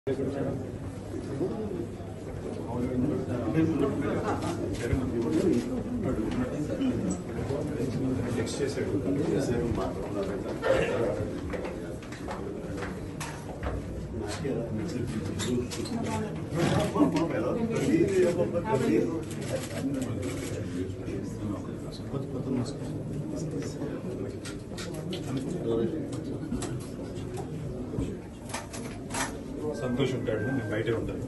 Text చేశాడు సంతోష్ ఉంటాడు నేను బయటే ఉంటాను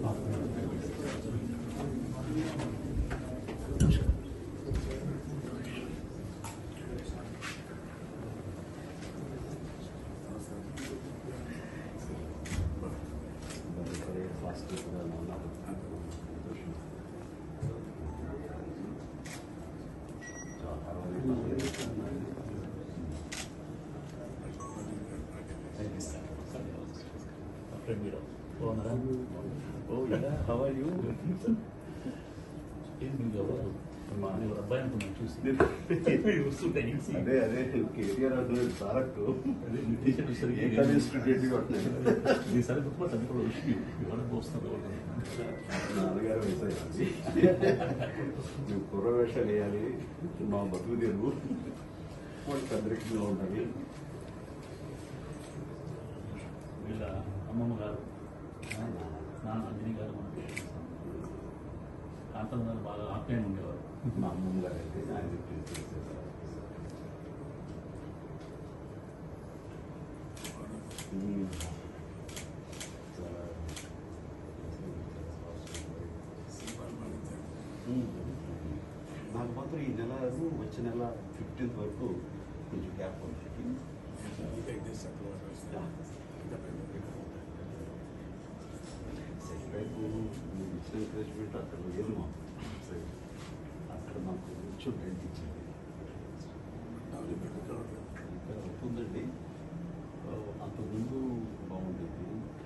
Premio. బాగున్నారా Oh yeah, how are you? ఏం మీరు ఎవరు మా ఎవరు అబ్బాయి అనుకున్నాను చూసి వస్తుంటే ఇంటి అదే అదే కేటీఆర్ అంటున్నాడు సారక్ అదే టీచర్ సరిగ్గా ఏ కాలేజ్ స్టూడెంట్ కొట్టినాడు ఈసారి గుర్తుపట్టాను కూడా విషయం ఎవరైనా వస్తున్నారు ఎవరు నాన్నగారు వ్యవసాయం నువ్వు కుర్ర వేషాలు వేయాలి మా బతుకు తెలుగు వాళ్ళకి అందరికీగా ఉండాలి వీళ్ళ అమ్మమ్మ గారు నాన్న అంజనీ గారు మనకి కాంతం గారు బాగా ఆప్యాయంగా ఉండేవారు మా అమ్మమ్మ గారు అయితే ఆయన చేసేసారు ఉమ్. చాలా ఉమ్. నాకు మాత్రం ఈ నెల వచ్చే నెల ఫిఫ్టీన్త్ వరకు కొంచెం గ్యాప్ ఉంది సెట్ బ్యాక్ మీరు ఇచ్చిన ఎంకరేజ్మెంట్ అక్కడ లేదు మాకు సరే. అక్కడ మాకు కొంచెం రెంట్ ఇచ్చింది ఇక్కడ అవుతుందండి ఆ, అంతకుముందు బాగుండేది